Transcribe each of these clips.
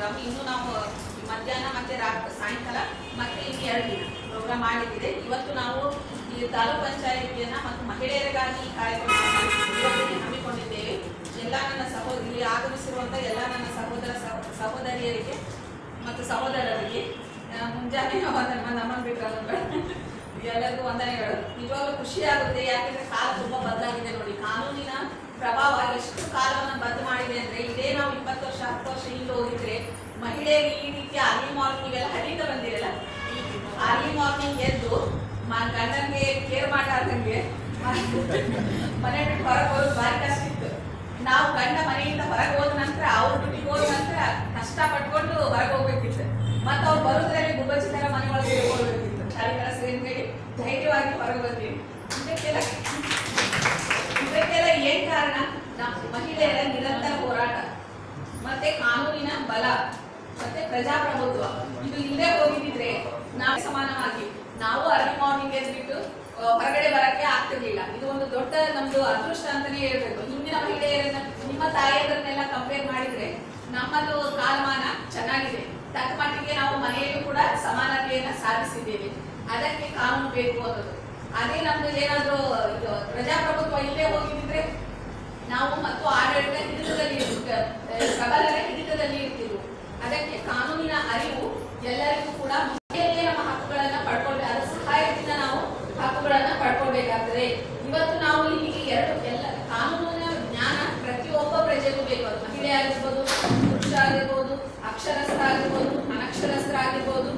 program ಇನ್ನು ನಾವು ಮಧ್ಯಾಹ್ನ ಮತ್ತೆ ರಾತ್ರಿ ಸಾಯಂಕಾಲ ಮತ್ತೆ ಇನ್ನು ಎರಡು ದಿನ ಪ್ರೋಗ್ರಾಮ್ ಮಾಡಲಿಕ್ಕಿದೆ ಇವತ್ತು ನಾವು ಈ ತಾಲೂಕ್ ಪಂಚಾಯಿತಿಯನ್ನ ಮತ್ತು ಮಹಿಳೆಯರಿಗಾಗಿ ಈ ಕಾರ್ಯಕ್ರಮವನ್ನು ಇವತ್ತಿಗೆ ಹಮ್ಮಿಕೊಂಡಿದ್ದೇವೆ ಎಲ್ಲ ನನ್ನ ಸಹೋದರಿ ಇಲ್ಲಿ ಆಗಮಿಸಿರುವಂತ ಎಲ್ಲ ನನ್ನ ಸಹೋದರ ಸಹೋ- ಸಹೋದರಿಯರಿಗೆ ಮತ್ತು ಸಹೋದರರಿಗೆ ಆ, ಮುಂಜಾನೆ ವಂದನೆ ನಮ್ಮನ್ನು ಬಿಟ್ಟರಲ್ಲ ಎಲ್ಲರಿಗೂ ವಂದನೆಗಳು ನಿಜವಾಗ್ಲೂ ಖುಷಿ ಆಗುತ್ತೆ ಯಾಕಂದ್ರೆ ಕಾಲ ತುಂಬಾ ಬದಲಾಗಿದೆ ನೋಡಿ ಕಾನೂನಿನ ಪ್ರಭಾವ ಎಷ್ಟು ಕಾಲವನ್ನು ಬದಲು ಮಾಡಿದೆ ಅಂದ್ರೆ ಇದೇ ನಾವು ಇಪ್ಪತ್ತು ವರ್ಷ ಹತ್ತು ವರ್ಷ ಹಿಂದೆ ಹೋಗಿದ್ರೆ ಮಹಿಳೆಯರಿಗೆ ಈ ರೀತಿಯ ಅರ್ಲಿ ಮಾರ್ನಿಂಗ್ ನೀವೆಲ್ಲ ಹಳ್ಳಿಯಿಂದ ಬಂದಿರಲ್ಲ ಅರ್ಲಿ ಮಾರ್ನಿಂಗ್ ಎದ್ದು ಮ- ಗಂಡನಿಗೆ ಕೇರ್ ಮಾಡಾರ್ದಂಗೆ ಮನೆ ಬಿಟ್ಟು ಹೊರಗೆ ಹೋಗೋದು ಭಾರಿ ಕಷ್ಟ ಇತ್ತು ನಾವು ಗಂಡ ಮನೆಯಿಂದ ಹೊರಗೆ ಹೋದ ನಂತರ ಅವ್ರ ಡ್ಯೂಟಿಗೆ ಹೋದ ನಂತರ ಕಷ್ಟ ಪಟ್ಕೊಂಡು ಹೊರಗೆ ಹೋಗ್ಬೇಕಿತ್ತು ಮತ್ತೆ ಅವ್ರು ಬರೋದ್ರಲ್ಲಿ ಗುಬ್ಬಚ್ಚಿ ತರ ಮನೆ ಒಳಗೆ ಸೇರ್ಕೊಳ್ಬೇಕಿತ್ತು ಶಾಲೆ ಕೆಲಸ ಏನ್ ಹೇಳಿ ಧೈರ್ಯವಾಗಿ ಹೊರಗೆ ಬಂದೀವಿ ಇದಕ್ಕೆಲ್ಲ ಇದಕ್ಕೆಲ್ಲ ಏನ್ ಕಾರಣ ನಮ್ಮ ಮಹಿಳೆಯರ ನಿರಂತರ ಹೋರಾಟ ಮತ್ತೆ ಕಾನೂನಿನ ಬಲ ಮತ್ತೆ ಪ್ರಜಾಪ್ರಭುತ್ವ ಇದು ಇಲ್ಲೇ ಹೋಗಿದ್ರೆ ನಾವು ಸಮಾನವಾಗಿ ನಾವು ಅರ್ಲಿ ಮಾರ್ನಿಂಗ್ ಎದ್ಬಿಟ್ಟು ಆ, ಹೊರಗಡೆ ಬರಕ್ಕೆ ಆಗ್ತಿರ್ಲಿಲ್ಲ ಇದು ಒಂದು ದೊಡ್ಡ ನಮ್ದು ಅದೃಷ್ಟ ಅಂತಾನೆ ಹೇಳ್ಬೇಕು ಹಿಂದಿನ ಮಹಿಳೆಯರನ್ನ ನಿಮ್ಮ ತಾಯಿಯರನ್ನೆಲ್ಲ ಕಂಪೇರ್ ಮಾಡಿದ್ರೆ ನಮ್ಮದು ಕಾಲಮಾನ ಚೆನ್ನಾಗಿದೆ ತಕ್ಕ ಮಟ್ಟಿಗೆ ನಾವು ಮನೆಯಲ್ಲೂ ಕೂಡ ಸಮಾನತೆಯನ್ನ ಸಾಧಿಸಿದ್ದೇವೆ ಅದಕ್ಕೆ ಕಾನೂನು ಬೇಕು ಅನ್ನೋದು ಅದೇ ನಮ್ದು ಏನಾದ್ರು ಇದು ಪ್ರಜಾಪ್ರಭುತ್ವ ಇಲ್ಲೇ ಹೋಗಿದ್ರೆ ನಾವು ಮತ್ತು ಆಡಳಿತ ಹಿಡಿತದಲ್ಲಿ ಇರ್ತ- ಅಹ್ ಪ್ರಬಲರ ಹಿಡಿತದಲ್ಲಿ ಇರ್ತಿದ್ವು ಅದಕ್ಕೆ ಕಾನೂನಿನ ಅರಿವು ಎಲ್ಲರಿಗೂ ಕೂಡ ಮುಂಚೆಯೇ ನಮ್ಮ ಹಕ್ಕುಗಳನ್ನ ಪಡ್ಕೊಳ್ಬೇಕು ಅದರ ಸಹಾಯದಿಂದ ನಾವು ಹಕ್ಕುಗಳನ್ನ ಪಡ್ಕೊಳ್ಬೇಕಾಗ್ತದೆ ಇವತ್ತು ನಾವು ಇಲ್ಲಿಗೆ ಎರಡು ಎಲ್ಲ ಕಾನೂನಿನ ಜ್ಞಾನ ಪ್ರತಿಯೊಬ್ಬ ಪ್ರಜೆಗೂ ಬೇಕು ಅದು ಮಹಿಳೆ ಆಗಿರ್ಬೋದು ಪುರುಷ ಆಗಿರ್ಬೋದು ಅಕ್ಷರಸ್ಥ ಆಗಿರ್ಬೋದು ಅನಕ್ಷರಸ್ಥ ಆಗಿರ್ಬೋದು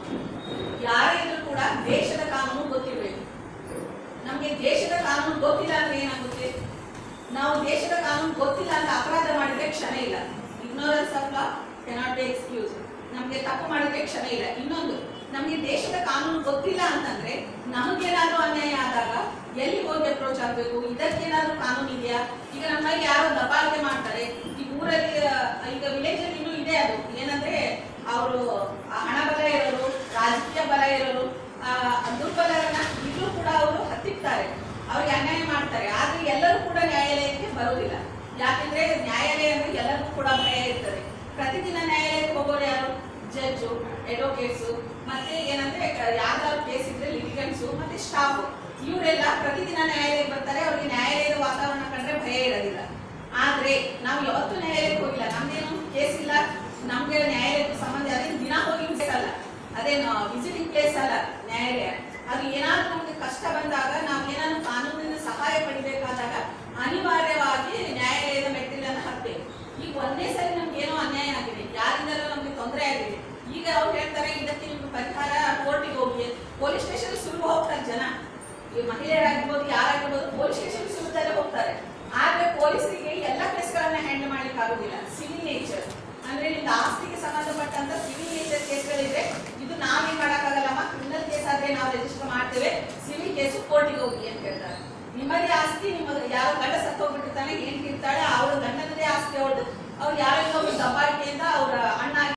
ಯಾರೇ ಇದ್ರೂ ಕೂಡ ದೇಶದ ಕಾನೂನು ಗೊತ್ತಿರಬೇಕು ನಮ್ಗೆ ದೇಶದ ಕಾನೂನು ಗೊತ್ತಿಲ್ಲ ಅಂದ್ರೆ ಏನಾಗುತ್ತೆ ನಾವು ದೇಶದ ಕಾನೂನು ಗೊತ್ತಿಲ್ಲ ಅಂತ ಅಪರಾಧ ಮಾಡಿದ್ರೆ ಕ್ಷಣ ಇಲ್ಲ ignorance of law cannot be excuse ನಮ್ಗೆ ತಪ್ಪು ಮಾಡಿದ್ರೆ ಕ್ಷಣ ಇಲ್ಲ ಇನ್ನೊಂದು ನಮ್ಗೆ ದೇಶದ ಕಾನೂನು ಗೊತ್ತಿಲ್ಲ ಅಂತಂದ್ರೆ ನಮಗೇನಾದ್ರೂ ಅನ್ಯಾಯ ಆದಾಗ ಎಲ್ಲಿ ಹೋಗಿ ಅಪ್ರೋಚ್ ಆಗ್ಬೇಕು ಇದಕ್ಕೇನಾದ್ರೂ ಕಾನೂನು ಇದೆಯಾ ಈಗ ನಮ್ಮಲ್ಲಿ ಯಾರೋ ದಬ್ಬಾಳಿಕೆ ಮಾಡ್ತಾರೆ ಈ ಊರಲ್ಲಿ ಆ, ಈಗ ವಿಲೇಜ್ ಅಲ್ಲಿ ಇನ್ನೂ ಇದೆ ಅದು ಏನಂದ್ರೆ ಅವರು ಹಣ ಬಲ ಇರೋರು ರಾಜಕೀಯ ಬಲ ಇರೋರು ಆ, ದುರ್ಬಲರನ್ನ ಈಗಲೂ ಕೂಡ ಅವರು ಹತ್ತಿಕ್ತಾರೆ ಅವ್ರಿಗೆ ಅನ್ಯಾಯ ಮಾಡ್ತಾರೆ ಆದ್ರೆ ಎಲ್ಲರೂ ಕೂಡ ನ್ಯಾಯಾಲಯಕ್ಕೆ ಬರೋದಿಲ್ಲ ಯಾಕಂದ್ರೆ ನ್ಯಾಯಾಲಯ ಅಂದ್ರೆ ಎಲ್ಲರಿಗೂ ಕೂಡ ಭಯ ಇರ್ತದೆ ಪ್ರತಿದಿನ ನ್ಯಾಯಾಲಯಕ್ಕೆ ಹೋಗೋರು ಯಾರು ಜಡ್ಜು ಅಡ್ವೊಕೇಟ್ಸು ಮತ್ತೆ ಏನಂದ್ರೆ ಕ- ಯಾವ್ದಾದ್ರು ಕೇಸ್ ಇದ್ರೆ ಲಿಟಿಗನ್ಸು ಮತ್ತೆ ಸ್ಟಾಫ್ ಇವರೆಲ್ಲ ಪ್ರತಿದಿನ ನ್ಯಾಯಾಲಯಕ್ಕೆ ಬರ್ತಾರೆ ಅವ್ರಿಗೆ ನ್ಯಾಯಾಲಯದ ವಾತಾವರಣ ಕಂಡ್ರೆ ಭಯ ಇರೋದಿಲ್ಲ ಆದ್ರೆ ನಾವು ಯಾವತ್ತೂ ನ್ಯಾಯಾಲಯಕ್ಕೆ ಹೋಗಿಲ್ಲ ನಮ್ದೇನು ಕೇಸ್ ಇಲ್ಲ ನಮ್ಗೆ ನ್ಯಾಯಾಲಯಕ್ಕೆ ಸಂಬಂಧ ಅದೇನು ದಿನ ಹೋಗಿ ಅಲ್ಲ ಅದೇನು ವಿಸಿಟಿಂಗ್ ಪ್ಲೇಸ್ ಅಲ್ಲ ನ್ಯಾಯಾಲಯ ಅದು ಏನಾದ್ರೂ ನಮ್ಗೆ ಕಷ್ಟ ಬಂದಾಗ ನಾವು ಏನಾದ್ರು ಕಾನೂನಿನ ಸಹಾಯ ಪಡಿಬೇಕಾದಾಗ ಅನಿವಾರ್ಯವಾಗಿ ನ್ಯಾಯಾಲಯದ ಮೆಟ್ಟಿಲನ್ನು ಹತ್ತಬೇಕು ಈಗ ಒಂದೇ ಸರಿ ನಮ್ಗೆ ಏನೋ ಅನ್ಯಾಯ ಆಗಿದೆ ಯಾರಿಂದಲೂ ನಮ್ಗೆ ತೊಂದರೆ ಆಗಿದೆ ಈಗ ಅವ್ರು ಹೇಳ್ತಾರೆ ಇದಕ್ಕೆ ನಿಮ್ಗೆ ಪರಿಹಾರ ಕೋರ್ಟಿಗೆ ಹೋಗಿ ಪೊಲೀಸ್ ಸ್ಟೇಷನ್ ಸುಲಭ ಹೋಗ್ತಾರೆ ಜನ ಈ ಮಹಿಳೆಯರಾಗಿರ್ಬೋದು ಯಾರಾಗಿರ್ಬೋದು ಪೊಲೀಸ್ ಸ್ಟೇಷನ್ ಸುಲಭದಲ್ಲೇ ಹೋಗ್ತಾರೆ ಆದ್ರೆ ಪೊಲೀಸರಿಗೆ ಎಲ್ಲ ಕೇಸ್ಗಳನ್ನ ಹ್ಯಾಂಡಲ್ ಮಾಡ್ಲಿಕ್ಕೆ ಆಗುದಿಲ್ಲ ಸಿವಿಲ್ ನೇಚರ್ ಅಂದ್ರೆ ನಿಮ್ಗೆ ಆಸ್ತಿಗೆ ಸಂಬಂಧಪಟ್ಟಂತ ಸಿವಿಲ್ ನೇಚರ್ ಕೇಸ್ಗಳಿದ್ರೆ ಇದು ನಾವೇನ್ ಮಾಡಕ್ಕಾಗಲ್ಲಮ್ಮ ಕ್ರಿಮಿನಲ್ ಕೇಸ್ ಆದ್ರೆ ನಾವು ರಿಜಿಸ್ಟರ್ ಮಾಡ್ತೇವೆ ಸಿವಿಲ್ ಕೇಸು ಕೋರ್ಟಿಗೆ ಹೋಗಿ ಅಂತ ಹೇಳ್ತಾರೆ ನಿಮ್ಮದೇ ಆಸ್ತಿ ನಿಮ್ಮ ಯಾರೋ ಗಂಡ ಸತ್ತು ಹೋಗ್ಬಿಟ್ಟಿರ್ತಾನೆ ಹೆಂಡತಿ ಇರ್ತಾಳೆ ಅವ್ರ ಗಂಡನದೇ ಆಸ್ತಿ ಅವ್ರದ್ದು ಅವ್ರು ಯಾರೋ ಇನ್ನೊಬ್ರು ದಬ್ಬಾಳಿಕೆಯಿಂದ ಅವ್ರ ಅಣ್ಣ